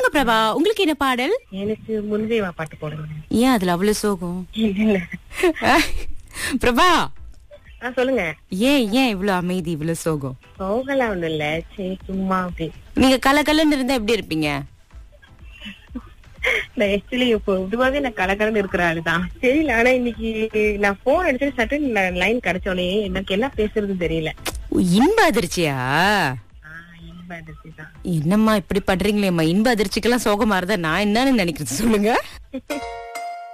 சொல்லுங்க பிரபா உங்களுக்கு என்ன பாடல் எனக்கு முன்தேவா பாட்டு போடுங்க ஏன் அதுல அவ்வளவு சோகம் இல்ல பிரபா ஆ சொல்லுங்க ஏன் ஏன் இவ்வளவு அமைதி இவ்வளவு சோகம் போகலாம் ஒண்ணும் இல்ல சரி சும்மா அப்படி நீங்க கலகலன்னு இருந்தா எப்படி இருப்பீங்க நான் ஆக்சுவலி இப்போ இதுவாவே நான் கலக்கலன்னு இருக்கிற ஆளுதான் தெரியல ஆனா இன்னைக்கு நான் போன் அடிச்சு சட்டன் லைன் கிடைச்சோடனே எனக்கு என்ன பேசுறது தெரியல இன்ப அதிர்ச்சியா ஆஹ் இன்ப அதிர்ச்சி தான் என்னம்மா இப்படி பண்றீங்களேம்மா இன்ப அதிர்ச்சிக்கெல்லாம் சோகமா இருந்தா நான் என்னன்னு நினைக்கிறது சொல்லுங்க